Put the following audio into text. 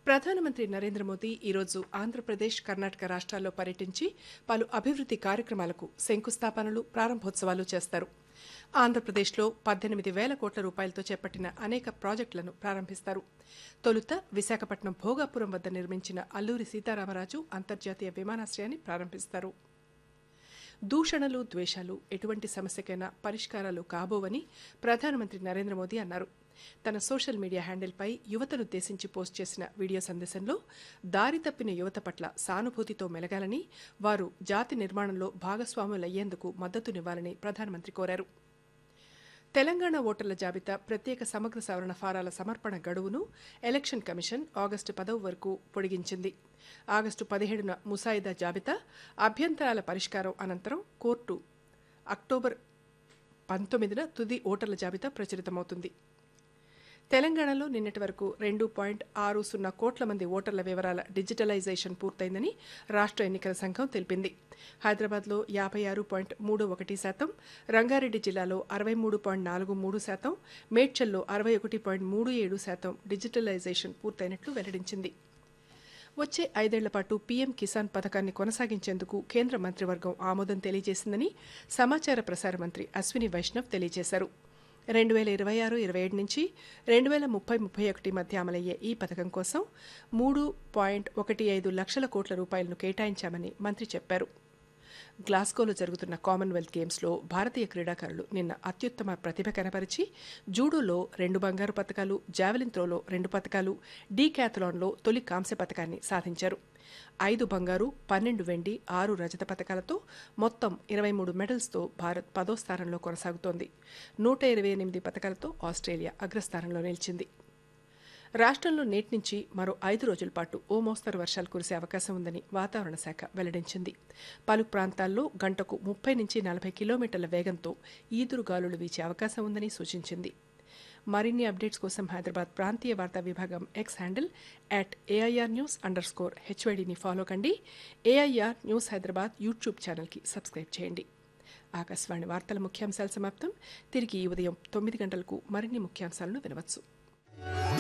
ప్రధానమంత్రి నరేంద్ర మోదీ ఈరోజు ఆంధ్రప్రదేశ్ కర్ణాటక రాష్ట్రాల్లో పర్యటించి పలు అభివృద్ది కార్యక్రమాలకు శంకుస్థాపనలు ప్రారంభోత్సవాలు చేస్తారు ఆంధ్రప్రదేశ్లో పద్దెనిమిది వేల కోట్ల రూపాయలతో చేపట్టిన అనేక ప్రాజెక్టులను ప్రారంభిస్తారు తొలుత విశాఖపట్నం భోగాపురం వద్ద నిర్మించిన అల్లూరి సీతారామరాజు అంతర్జాతీయ విమానాశ్రయాన్ని ప్రారంభిస్తారు దూషణలు ద్వేషాలు ఎటువంటి సమస్యకైనా పరిష్కారాలు కాబోవని ప్రధానమంత్రి నరేంద్ర మోదీ అన్నారు తన సోషల్ మీడియా హ్యాండిల్పై యువతనుద్దేశించి పోస్ట్ చేసిన వీడియో సందేశంలో దారి తప్పిన యువత పట్ల సానుభూతితో మెలగాలని వారు జాతి నిర్మాణంలో భాగస్వాములయ్యేందుకు మద్దతునివ్వాలని ప్రధానమంత్రి కోరారు తెలంగాణ ఓటర్ల జాబితా ప్రత్యేక సమగ్ర సవరణ ఫారాల సమర్పణ గడువును ఎలక్షన్ కమిషన్ ఆగస్టు పదవ వరకు పొడిగించింది ఆగస్టు పదిహేడున ముసాయిదా జాబితా అభ్యంతరాల పరిష్కారం అనంతరం కోర్టు అక్టోబర్ పంతొమ్మిదిన తుది ఓటర్ల జాబితా ప్రచురితమవుతుంది తెలంగాణలో నిన్నటి వరకు రెండు పాయింట్ ఆరు సున్నా కోట్ల మంది ఓటర్ల వివరాల డిజిటలైజేషన్ పూర్తయిందని రాష్ట్ర ఎన్నికల సంఘం తెలిపింది హైదరాబాద్లో యాభై ఆరు పాయింట్ మూడు ఒకటి శాతం రంగారెడ్డి జిల్లాలో అరవై మూడు పాయింట్ నాలుగు మూడు శాతం మేడ్చల్లో అరవై ఒకటి పాయింట్ మూడు ఏడు శాతం డిజిటలైజేషన్ పూర్తయినట్లు వెల్లడించింది వచ్చే ఐదేళ్ల పాటు పీఎం కిసాన్ పథకాన్ని కొనసాగించేందుకు కేంద్ర మంత్రివర్గం ఆమోదం తెలియజేసిందని సమాచార ప్రసార మంత్రి అశ్విని వైష్ణవ్ తెలియజేశారు రెండు వేల ఇరవై ఆరు ఇరవై ఏడు నుంచి రెండు వేల ముప్పై ముప్పై ఒకటి మధ్య అమలయ్యే ఈ పథకం కోసం మూడు పాయింట్ ఒకటి ఐదు లక్షల కోట్ల రూపాయలను కేటాయించామని మంత్రి చెప్పారు గ్లాస్గోలో జరుగుతున్న కామన్వెల్త్ గేమ్స్లో భారతీయ క్రీడాకారులు నిన్న అత్యుత్తమ ప్రతిభ కనపరిచి జూడోలో రెండు బంగారు పథకాలు జావెలిన్ త్రోలో రెండు పథకాలు డీ క్యాథలాన్లో తొలి కాంస్య పథకాన్ని సాధించారు ఐదు బంగారు పన్నెండు వెండి ఆరు రజత పథకాలతో మొత్తం ఇరవై మూడు మెడల్స్తో భారత్ పదో స్థానంలో కొనసాగుతోంది నూట ఇరవై ఎనిమిది పథకాలతో ఆస్ట్రేలియా అగ్రస్థానంలో నిలిచింది రాష్ట్రంలో నేటి నుంచి మరో ఐదు రోజుల పాటు ఓ మోస్తరు వర్షాలు కురిసే అవకాశం ఉందని వాతావరణ శాఖ వెల్లడించింది పలు ప్రాంతాల్లో గంటకు ముప్పై నుంచి నలభై కిలోమీటర్ల వేగంతో ఈదురు గాలులు వీచే అవకాశం ఉందని సూచించింది మరిన్ని అప్డేట్స్ కోసం హైదరాబాద్ ప్రాంతీయ వార్తా విభాగం X handle at AIR news underscore హెచ్వైడిని ఫాలో కండి ఏఐఆర్ న్యూస్ హైదరాబాద్ యూట్యూబ్ ఛానల్కి సబ్స్క్రైబ్ చేయండి ఆకాశవాణి వార్తల ముఖ్యాంశాలు సమాప్తం తిరిగి ఈ ఉదయం తొమ్మిది గంటలకు మరిన్ని ముఖ్యాంశాలను వినవచ్చు